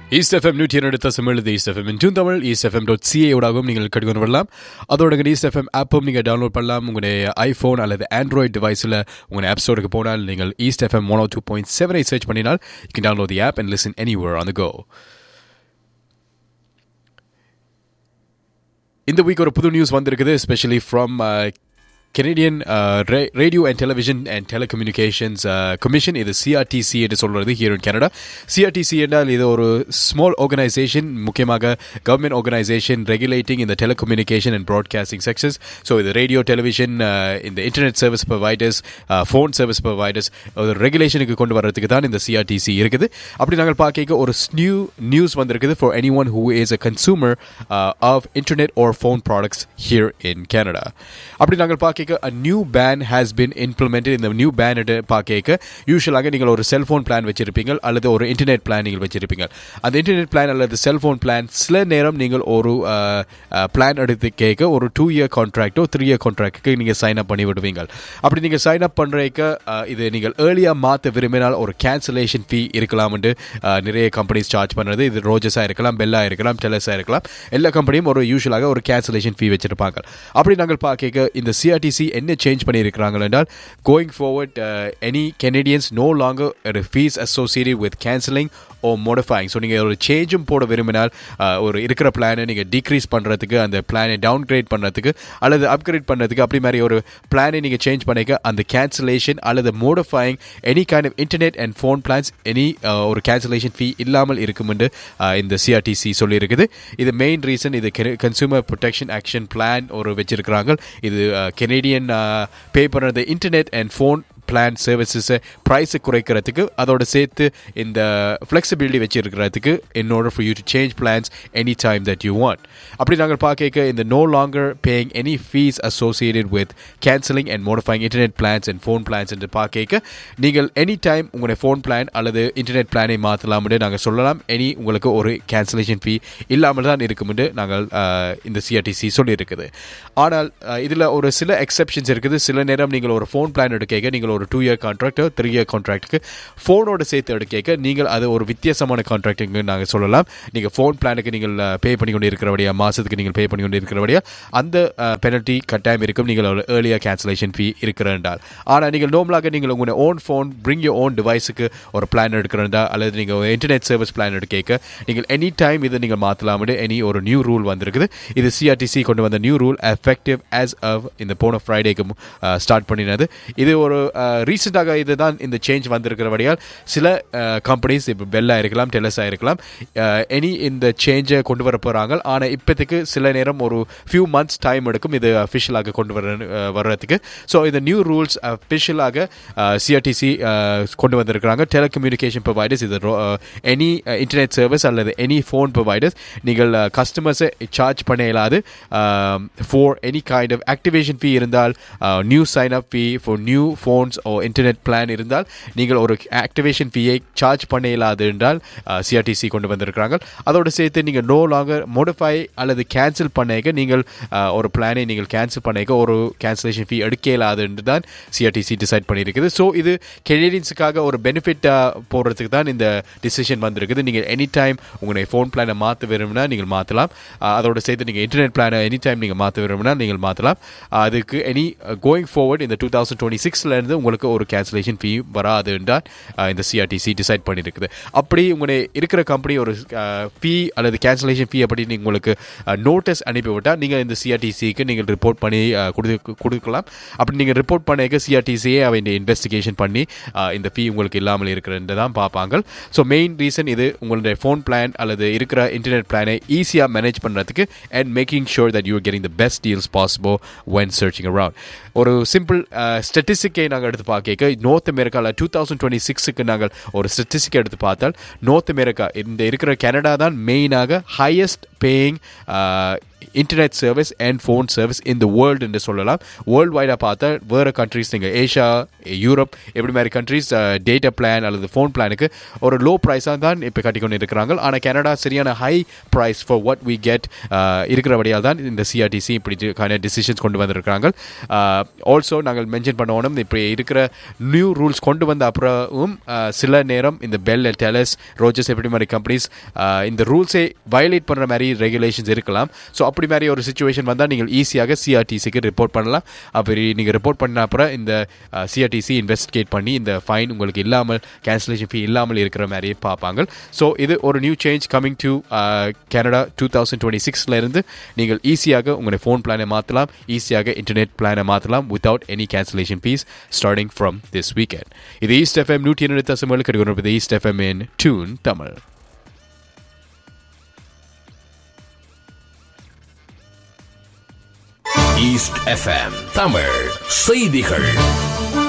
east FM நூற்றி இரண்டு தசம் எழுது ஈஸ்ட் எஃப்எம் இன் Tamil East FM dot CA ஊடாகவும் நீங்கள் கட்டுக்கொண்டு வரலாம் அதோட ஈஸ்ட் எஃப்எம் ஆப்பும் நீங்கள் டவுன்லோட் பண்ணலாம் உங்களுடைய ஐஃபோன் அல்லது ஆண்ட்ராய்டு டிவைஸில் உங்கள் ஆப் ஸ்டோருக்கு போனால் நீங்கள் East FM one two point செவனை சர்ச் பண்ணினால் you can download the app and listen anywhere on the go இந்த வீக் ஒரு புது நியூஸ் வந்திருக்குது especially from Canadian radio and television and telecommunications commission இது சிஆர்டிசி என்று சொல்கிறது ஹியர் இன் கனடா சிஆர்டிசி என்றால் இது ஒரு ஸ்மால் ஆர்கனைசேஷன் முக்கியமாக கவர்மெண்ட் ஆர்கனைசேஷன் ரெகுலேட்டிங் இந்த telecommunication and broadcasting sections so இது ரேடியோ டெலிவிஷன் இந்த internet service providers phone service providers ஒரு ரெகுலேஷனுக்கு கொண்டு வரதுக்கு தான் இந்த சிஆர்டிசி இருக்குது அப்படி நாங்கள் பார்க்க ஒரு நியூ நியூஸ் வந்திருக்குது for anyone who is a consumer of internet or phone products here in Canada அப்படி நாங்கள் பார்க்க பார்க்க a new ban has been implemented இந்த நியூ பேன் பார்க்க யூஸ்வலாக நீங்கள் ஒரு செல்ஃபோன் பிளான் வச்சிருப்பீங்க அல்லது ஒரு இன்டர்நெட் பிளான் நீங்கள் வச்சிருப்பீங்க அந்த இன்டர்நெட் பிளான் அல்லது செல்ஃபோன் பிளான் சில நேரம் நீங்கள் ஒரு பிளான் எடுத்து கேட்க ஒரு டூ இயர் கான்ட்ராக்டோ த்ரீ இயர் கான்ட்ராக்டுக்கு நீங்கள் சைன் அப் பண்ணி விடுவீங்க அப்படி நீங்கள் சைன் அப் பண்ணுறதுக்கு இது நீங்கள் ஏர்லியாக மாற்ற விரும்பினால் ஒரு கேன்சலேஷன் ஃபீ இருக்கலாம்னு நிறைய கம்பெனிஸ் சார்ஜ் பண்ணுறது இது ரோஜஸாக இருக்கலாம் பெல்லாக இருக்கலாம் டெலஸாக இருக்கலாம் எல்லா கம்பெனியும் ஒரு யூஸ்வலாக ஒரு கேன்சலேஷன் ஃபீ வச்சிருப்பாங்க அப்படி நாங்கள் பார்க்க இந்த சிஆர்டிசி என்ன சேஞ்ச் பண்ணியிருக்கிறாங்க என்றால் going forward any Canadians no longer fees associated with cancelling or modifying so நீங்கள் ஒரு சேஞ்சும் போட விரும்பினால் ஒரு இருக்கிற பிளானை நீங்கள் டிக்ரீஸ் பண்ணுறதுக்கு அந்த பிளானை டவுன் கிரேட் பண்ணுறதுக்கு அல்லது அப்கிரேட் பண்ணுறதுக்கு அப்படி மாதிரி ஒரு பிளானை நீங்கள் சேஞ்ச் பண்ணிக்க அந்த கேன்சலேஷன் அல்லது modifying any kind of internet and phone plans any ஒரு கேன்சலேஷன் ஃபீ இல்லாமல் இருக்கும் என்று இந்த சிஆர்டிசி சொல்லியிருக்குது இது மெயின் ரீசன் இது கன்சூமர் ப்ரொடெக்ஷன் ஆக்ஷன் பிளான் ஒரு வச்சிருக்கிறாங்க இது கெனேடியன் பே பண்ணுறது இன்டர்நெட் அண்ட் ஃபோன் பிளான் சர்வீசஸை ப்ரைஸை குறைக்கிறதுக்கு அதோட சேர்த்து இந்த ஃப்ளெக்சிபிலிட்டி வச்சிருக்கிறதுக்கு in order for you to change plans any time that you want அப்படி நாங்கள் பார்க்க இந்த no longer paying any fees associated with cancelling and modifying internet plans and phone plans என்று பார்க்க நீங்கள் எனி டைம் உங்களுடைய ஃபோன் பிளான் அல்லது internet பிளானை மாற்றலாம்னு நாங்கள் சொல்லலாம் எனி உங்களுக்கு ஒரு கேன்சலேஷன் ஃபீ இல்லாமல் தான் இருக்கும்னு நாங்கள் இந்த சிஆர்டிசி சொல்லியிருக்குது ஆனால் இதில் ஒரு சில எக்ஸப்ஷன்ஸ் இருக்குது சில நேரம் நீங்கள் ஒரு ஃபோன் பிளான் எடுக்க நீங்கள் ஒரு two year contract three year கான்ட்ராக்ட்டுக்கு ஃபோனோட சேர்த்து எடுக்க நீங்கள் அது ஒரு வித்தியாசமான கான்ட்ராக்டுங்க நாங்கள் சொல்லலாம் நீங்கள் ஃபோன் பிளானுக்கு நீங்கள் பே பண்ணி கொண்டு இருக்கிறபடியா மாதத்துக்கு நீங்கள் பே பண்ணி கொண்டு இருக்கிறபடியா அந்த பெனல்ட்டி கட்டாயம் இருக்கும் நீங்கள் ஒரு ஏர்லியர் கேன்சலேஷன் ஃபீ இருக்கிறால் ஆனால் நீங்கள் நோம்பலாக நீங்கள் உங்களுடைய own phone bring your own டிவைஸுக்கு ஒரு பிளான் எடுக்கிறதா அல்லது நீங்கள் இன்டர்நெட் சர்வீஸ் பிளான் எடுக்க நீங்கள் எனி டைம் இதை நீங்கள் மாற்றலாம்னு எனி ஒரு நியூ ரூல் வந்திருக்குது இது சிஆர்டிசி கொண்டு வந்த new rule effective as of இந்த போன ஃப்ரைடேக்கு ஸ்டார்ட் பண்ணினது இது ஒரு ரீசெண்டாக இதுதான் இந்த சேஞ்ச் வந்திருக்கிறபடியால் சில கம்பெனிஸ் இப்போ பெல்லாக இருக்கலாம் டெலஸாக இருக்கலாம் எனி இந்த சேஞ்சை கொண்டு வர போகிறாங்க ஆனால் இப்போதைக்கு சில நேரம் ஒரு ஃபியூ மந்த்ஸ் டைம் எடுக்கும் இது அஃபிஷியலாக கொண்டு வர வர்றதுக்கு ஸோ இந்த நியூ ரூல்ஸ் அஃபிஷியலாக சிஆர்டிசி கொண்டு வந்திருக்கிறாங்க டெலிகம்யூனிகேஷன் ப்ரொவைடர்ஸ் இது எனி இன்டர்நெட் சர்வீஸ் அல்லது எனி ஃபோன் ப்ரொவைடர்ஸ் நீங்கள் கஸ்டமர்ஸை சார்ஜ் பண்ண இயலாது for any kind of activation fee இருந்தால் new sign up fee for new phones or internet plan இருந்தால் நீங்கள் ஒரு ஆக்டிவேஷன் ஃபீயை சார்ஜ் பண்ண இயலாது என்றால் சிஆர்டிசி கொண்டு வந்திருக்கிறாங்க அதோடு சேர்த்து நீங்கள் நோ லாங்கர் மோடிஃபை அல்லது கேன்சல் பண்ணிக்க நீங்கள் ஒரு பிளானை நீங்கள் கேன்சல் பண்ணிக்க ஒரு கேன்சலேஷன் ஃபீ எடுக்க இயலாது என்று தான் சிஆர்டிசி டிசைட் பண்ணியிருக்குது ஸோ இது கெனடியன்ஸுக்காக ஒரு பெனிஃபிட்டாக போடுறதுக்கு தான் இந்த டிசிஷன் வந்திருக்குது நீங்கள் எனி டைம் உங்களுடைய ஃபோன் பிளானை மாற்ற விரும்பினா நீங்கள் மாற்றலாம் அதோடு சேர்த்து நீங்கள் இன்டர்நெட் பிளானை எனி டைம் நீங்கள் மாற்ற விரும்பினா நீங்கள் மாற்றலாம் அதுக்கு எனி கோயிங் ஃபார்வர்ட் இந்த டூ தௌசண்ட் டுவெண்ட்டி சிக்ஸ்லேருந்து உங்களுக்கு ஒரு கேன்சலேஷன் ஃபீ வராது என்றால் இந்த சிஆர்டிசி டிசைட் பண்ணியிருக்குது அப்படி உங்களுடைய இருக்கிற கம்பெனி ஒரு ஃபீ அல்லது கேன்சலேஷன் ஃபீ அப்படின்னு உங்களுக்கு நோட்டீஸ் அனுப்பிவிட்டால் நீங்கள் இந்த சிஆர்டிசிக்கு நீங்கள் ரிப்போர்ட் பண்ணி கொடு கொடுக்கலாம் அப்படி நீங்கள் ரிப்போர்ட் பண்ணிக்க சிஆர்டிசியே அவங்க இன்வெஸ்டிகேஷன் பண்ணி இந்த ஃபீ உங்களுக்கு இல்லாமல் இருக்கிறது தான் பார்ப்பாங்க ஸோ மெயின் ரீசன் இது உங்களுடைய ஃபோன் பிளான் அல்லது இருக்கிற இன்டர்நெட் பிளானை ஈஸியாக மேனேஜ் பண்ணுறதுக்கு and making sure that you getting the best deals possible when searching around ஒரு சிம்பிள் ஸ்டட்டிஸ்டிக்கை நாங்கள் எடுத்து பார்க்க நார்த் அமெரிக்காவில் டூ தௌசண்ட் டுவெண்ட்டி சிக்ஸுக்கு நாங்கள் ஒரு ஸ்டட்டிஸ்டிக் எடுத்து பார்த்தால் நார்த் அமெரிக்கா இந்த இருக்கிற கனடா தான் மெயினாக highest paying internet service and phone service இந்த வேர்ல்டு என்று சொல்லலாம் வேர்ல்டு வைடாக பார்த்தா வேறு கண்ட்ரீஸ் நீங்கள் ஏஷியா யூரோப் எப்படி மாதிரி கண்ட்ரீஸ் டேட்டா பிளான் அல்லது ஃபோன் பிளானுக்கு ஒரு லோ ப்ரைஸாக தான் இப்போ கட்டிக்கொண்டு இருக்கிறாங்க ஆனால் கனடா சரியான high price for what we get இருக்கிறபடியால் தான் இந்த சிஆர்டிசி இப்படி டிசிஷன்ஸ் கொண்டு வந்திருக்கிறாங்க ஆல்சோ நாங்கள் மென்ஷன் பண்ணணும் இப்படி இருக்கிற நியூ ரூல்ஸ் கொண்டு வந்த அப்புறமும் சில நேரம் இந்த பெல் டெலஸ் ரோஜஸ் எப்படி மாதிரி கம்பெனிஸ் இந்த ரூல்ஸை வயலேட் பண்ணுற மாதிரி ரெகுலேஷன்ஸ் இருக்கலாம் ஸோ அப்படி மாதிரி ஒரு சுச்சுவேஷன் வந்தால் நீங்கள் ஈஸியாக சிஆர்டிசிக்கு ரிப்போர்ட் பண்ணலாம் அப்படி நீங்கள் ரிப்போர்ட் பண்ண அப்புறம் இந்த சிஆர்டிசி இன்வெஸ்டிகேட் பண்ணி இந்த ஃபைன் உங்களுக்கு இல்லாமல் கேன்சலேஷன் ஃபீ இல்லாமல் இருக்கிற மாதிரியே பார்ப்பாங்க ஸோ இது ஒரு new change coming to Canada two thousand twenty சிக்ஸில் இருந்து நீங்கள் ஈஸியாக உங்களுடைய ஃபோன் பிளானை மாற்றலாம் ஈஸியாக இன்டர்நெட் பிளானை மாற்றலாம் without any cancellation fees starting from this weekend இது ஈஸ்ட் எஃப்எம் நூற்றி இரண்டு தசமேழு கிடைக்கிறது ஈஸ்ட் எஃப்எம் இன் tune Tamil East FM Tamil செய்திகள்